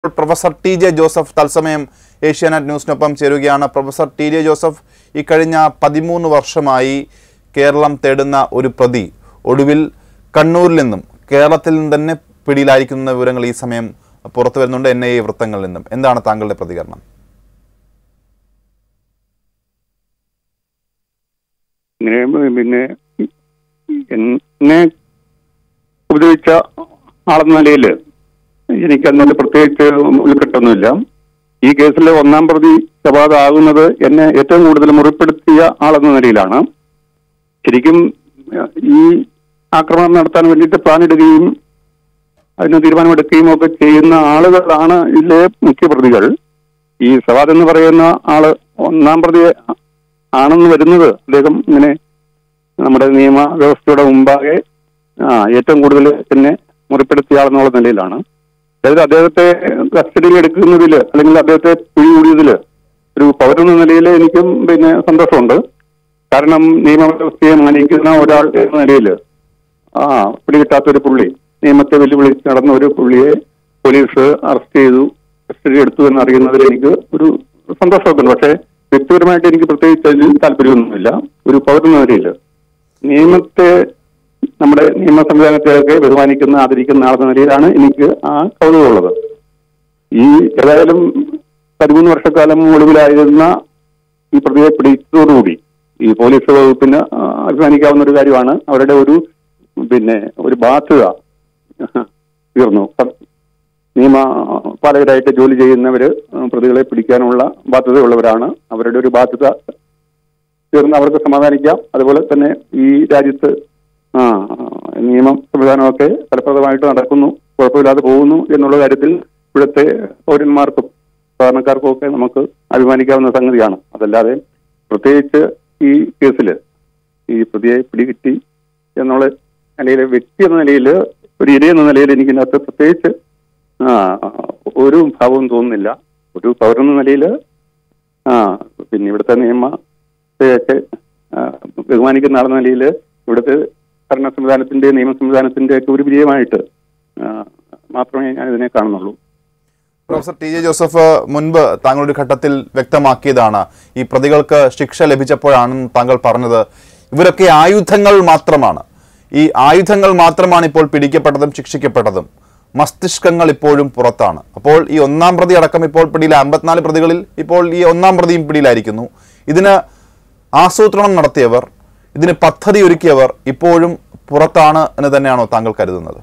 professor T J Joseph തത്സമയം ഏഷ്യാനെറ്റ് ന്യൂസിനൊപ്പം ചേരുകയാണ് professor T J Joseph ഈ കഴിഞ്ഞ പതിമൂന്ന് വർഷമായി കേരളം തേടുന്ന ഒരു പ്രതി ഒടുവിൽ കണ്ണൂരിൽ നിന്നും കേരളത്തിൽ നിന്ന് തന്നെ പിടിയിലായിരിക്കുന്ന വിവരങ്ങൾ ഈ സമയം പുറത്തു വരുന്നുണ്ട് എൻ ഐ എ വൃത്തങ്ങളിൽ നിന്നും എന്താണ് താങ്കളുടെ പ്രതികരണം ഇങ്ങനെ പിന്നെ എന്നെ ഉപദ്രവിച്ച ആളെന്ന നിലയിൽ എനിക്ക് അതിനകത്ത് പ്രത്യേകിച്ച് ഉൾക്കെട്ടൊന്നുമില്ല ഈ കേസിലെ ഒന്നാം പ്രതി സവാദാകുന്നത് എന്നെ ഏറ്റവും കൂടുതൽ മുറിപ്പെടുത്തിയ ആളെന്ന നിലയിലാണ് ശരിക്കും ഏഹ്, ഈ ആക്രമണം നടത്താൻ വേണ്ടിയിട്ട് പ്ലാൻ ഇടുകയും അതിന് തീരുമാനമെടുക്കുകയും ഒക്കെ ചെയ്യുന്ന ആളുകളാണ് ഇതിലെ മുഖ്യ പ്രതികൾ ഈ സവാദ് എന്ന് പറയുന്ന ആള് ഒന്നാം പ്രതി ആണെന്ന് വരുന്നത് അദ്ദേഹം ഇങ്ങനെ നമ്മുടെ നിയമ വ്യവസ്ഥയുടെ മുമ്പാകെ ആ ഏറ്റവും കൂടുതൽ എന്നെ മുറിപ്പെടുത്തിയ ആളെന്നുള്ള നിലയിലാണ് അതായത് അദ്ദേഹത്തെ കസ്റ്റഡിയിൽ എടുക്കുന്നതിൽ അല്ലെങ്കിൽ അദ്ദേഹത്തെ പിടികൂടിയതിൽ ഒരു പൗരെന്ന നിലയിൽ എനിക്കും പിന്നെ സന്തോഷമുണ്ട് കാരണം നിയമവ്യവസ്ഥയെ മാനിക്കുന്ന ഒരാൾ എന്ന നിലയിൽ ആ പിടികിട്ടാത്ത ഒരു പുള്ളി നിയമത്തെ വെല്ലുവിളിച്ച് നടന്ന ഒരു പുള്ളിയെ പോലീസ് അറസ്റ്റ് ചെയ്തു കസ്റ്റഡി എടുത്തു എന്ന് അറിയുന്നതിൽ എനിക്ക് ഒരു സന്തോഷമൊക്കെ ഉണ്ട് പക്ഷേ വ്യക്തിപരമായിട്ട് എനിക്ക് പ്രത്യേകിച്ച് അതിൽ താല്പര്യമൊന്നുമില്ല ഒരു പൗരൻ എന്ന നിലയിൽ നിയമത്തെ നമ്മുടെ നിയമ സംവിധാനത്തെയൊക്കെ ബഹുമാനിക്കുന്ന ആദരിക്കുന്ന ആളെന്ന നിലയിലാണ് എനിക്ക് ആ കൗതുകമുള്ളത് ഈ ഏതായാലും പതിമൂന്ന് വർഷക്കാലം ഒളിവിലായിരുന്ന ഈ പ്രതിയെ പിടിച്ചതോടുകൂടി ഈ പോലീസ് വകുപ്പിന് ആ, അഭിമാനിക്കാവുന്ന ഒരു കാര്യമാണ് അവരുടെ ഒരു പിന്നെ ഒരു ബാധ്യത തീർന്നു പ- നിയമ പാലകരായിട്ട് ജോലി ചെയ്യുന്നവര് പ്രതികളെ പിടിക്കാനുള്ള ബാധ്യതയുള്ളവരാണ് അവരുടെ ഒരു ബാധ്യത തീർന്ന് അവർക്ക് സമാധാനിക്കാം അതുപോലെ തന്നെ ഈ രാജ്യത്ത് ആ നിയമം സംവിധാനമൊക്കെ ഫലപ്രദമായിട്ട് നടക്കുന്നു കുഴപ്പമില്ലാതെ പോകുന്നു എന്നുള്ള കാര്യത്തിൽ ഇവിടുത്തെ പൗരന്മാർക്കും സാധാരണക്കാർക്കും ഒക്കെ നമുക്ക് അഭിമാനിക്കാവുന്ന സംഗതിയാണ് അതല്ലാതെ പ്രത്യേകിച്ച് ഈ കേസിൽ ഈ പ്രതിയെ പിടികിട്ടി എന്നുള്ള നിലയിൽ വ്യക്തി എന്ന നിലയിൽ ഒരു ഇര എന്ന നിലയിൽ എനിക്ക് ഇതിനകത്ത് പ്രത്യേകിച്ച് ആ ഒരു ഭാവവും തോന്നുന്നില്ല ഒരു പൗരെന്ന നിലയിൽ ആ പിന്നെ ഇവിടുത്തെ നിയമത്തെയൊക്കെ ആ, ബഹുമാനിക്കുന്ന ആളെന്ന നിലയിൽ ഇവിടുത്തെ ഭരണ സംവിധാനത്തിന്റെ നിയമ സംവിധാനത്തിന്റെ ഒക്കെ ഒരു വിജയമായിട്ട് ആ, മാത്രമേ ഞാൻ ഇതിനെ കാണുന്നുള്ളൂ പ്രൊഫസർ ടി ജെ ജോസഫ് മുൻപ് താങ്കളുടെ ഘട്ടത്തിൽ വ്യക്തമാക്കിയതാണ് ഈ പ്രതികൾക്ക് ശിക്ഷ ലഭിച്ചപ്പോഴാണ് താങ്കൾ പറഞ്ഞത് ഇവരൊക്കെ ആയുധങ്ങൾ മാത്രമാണ് ഈ ആയുധങ്ങൾ മാത്രമാണ് ഇപ്പോൾ പിടിക്കപ്പെട്ടതും ശിക്ഷിക്കപ്പെട്ടതും മസ്തിഷ്കങ്ങൾ ഇപ്പോഴും പുറത്താണ് അപ്പോൾ ഈ ഒന്നാം പ്രതി അടക്കം ഇപ്പോൾ പിടിയിൽ അമ്പത്തിനാല് പ്രതികളിൽ ഇപ്പോൾ ഈ ഒന്നാം പ്രതിയും പിടിയിലായിരിക്കുന്നു ഇതിന് ആസൂത്രണം നടത്തിയവർ ഇതിന് പദ്ധതി ഒരുക്കിയവർ ഇപ്പോഴും പുറത്താണ് എന്ന് തന്നെയാണോ താങ്കൾ കരുതുന്നത്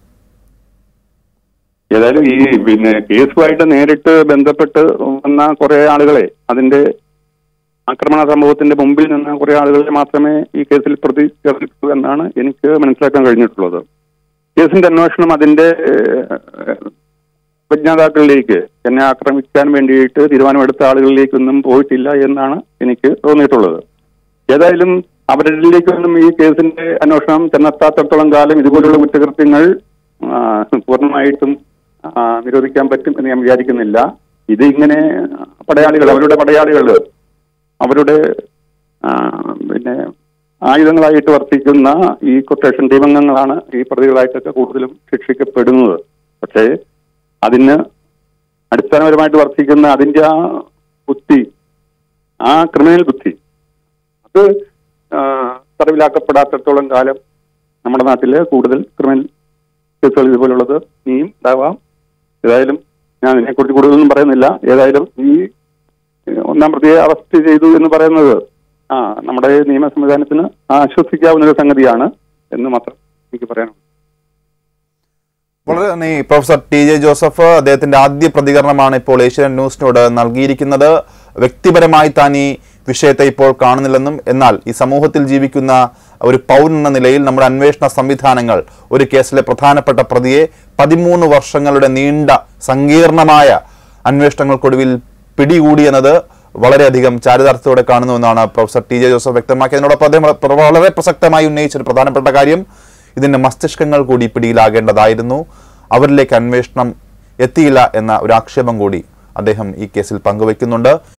ഏതായാലും ഈ പിന്നെ കേസുമായിട്ട് നേരിട്ട് ബന്ധപ്പെട്ട് വന്ന കുറെ ആളുകളെ അതിന്റെ ആക്രമണ സംഭവത്തിന്റെ മുമ്പിൽ നിന്ന കുറെ ആളുകളെ മാത്രമേ ഈ കേസിൽ പ്രതി ചേർത്തിട്ടു എന്നാണ് എനിക്ക് മനസ്സിലാക്കാൻ കഴിഞ്ഞിട്ടുള്ളത് കേസിന്റെ അന്വേഷണം അതിന്റെ ഏഹ്, വിജ്ഞാതാക്കളിലേക്ക് എന്നെ ആക്രമിക്കാൻ വേണ്ടിയിട്ട് തീരുമാനമെടുത്ത ആളുകളിലേക്കൊന്നും പോയിട്ടില്ല എന്നാണ് എനിക്ക് തോന്നിയിട്ടുള്ളത് ഏതായാലും അവരിലേക്കൊന്നും ഈ കേസിന്റെ അന്വേഷണം ചെന്നെത്താത്തടത്തോളം കാലം ഇതുപോലുള്ള കുറ്റകൃത്യങ്ങൾ ആ, പൂർണ്ണമായിട്ടും ആ, നിരോധിക്കാൻ പറ്റും എന്ന് ഞാൻ വിചാരിക്കുന്നില്ല ഇത് ഇങ്ങനെ പടയാളികൾ അവരുടെ പടയാളികൾ അവരുടെ ആ, പിന്നെ ആയുധങ്ങളായിട്ട് വർത്തിക്കുന്ന ഈ കൊട്ടേഷൻ ടീമംഗങ്ങളാണ് ഈ പ്രതികളായിട്ടൊക്കെ കൂടുതലും ശിക്ഷിക്കപ്പെടുന്നത് പക്ഷേ അതിന് അടിസ്ഥാനപരമായിട്ട് വർത്തിക്കുന്ന അതിന്റെ ആ ബുദ്ധി ആ ക്രിമിനൽ ബുദ്ധി അത് ആ, തടവിലാക്കപ്പെടാത്തടത്തോളം കാലം നമ്മുടെ നാട്ടില് കൂടുതൽ ക്രിമിനൽ കേസുകൾ ഇതുപോലുള്ളത് ഇനിയും ഉണ്ടാവാം ഏതായാലും ഞാൻ ഇതിനെക്കുറിച്ച് കൂടുതലൊന്നും പറയുന്നില്ല ഏതായാലും ഈ ഏഹ്, ഒന്നാം പ്രതിയെ അറസ്റ്റ് ചെയ്തു എന്ന് പറയുന്നത് ആ നമ്മുടെ നിയമ സംവിധാനത്തിന് ആശ്വസിക്കാവുന്ന ഒരു സംഗതിയാണ് എന്ന് മാത്രം എനിക്ക് പറയാനുള്ളൂ വളരെ നന്ദി പ്രൊഫസർ ടി ജെ ജോസഫ് അദ്ദേഹത്തിന്റെ ആദ്യ പ്രതികരണമാണ് ഇപ്പോൾ ഏഷ്യൻ ന്യൂസിനോട് നൽകിയിരിക്കുന്നത് വ്യക്തിപരമായി താൻ ഈ വിഷയത്തെ ഇപ്പോൾ കാണുന്നില്ലെന്നും എന്നാൽ ഈ സമൂഹത്തിൽ ജീവിക്കുന്ന ഒരു പൗരൻ എന്ന നിലയിൽ നമ്മുടെ അന്വേഷണ സംവിധാനങ്ങൾ ഒരു കേസിലെ പ്രധാനപ്പെട്ട പ്രതിയെ പതിമൂന്ന് വർഷങ്ങളുടെ നീണ്ട സങ്കീർണമായ അന്വേഷണങ്ങൾക്കൊടുവിൽ പിടികൂടിയെന്നത് വളരെയധികം ചാരിതാർത്ഥ്യത്തോടെ കാണുന്നുവെന്നാണ് പ്രൊഫസർ ടി ജെ ജോസഫ് വ്യക്തമാക്കിയതിനോടൊപ്പം അദ്ദേഹം വളരെ പ്രസക്തമായി ഉന്നയിച്ച ഒരു പ്രധാനപ്പെട്ട കാര്യം ഇതിന്റെ മസ്തിഷ്കങ്ങൾ കൂടി പിടിയിലാകേണ്ടതായിരുന്നു അവരിലേക്ക് അന്വേഷണം എത്തിയില്ല എന്ന ഒരു ആക്ഷേപം കൂടി അദ്ദേഹം ഈ കേസിൽ പങ്കുവയ്ക്കുന്നുണ്ട്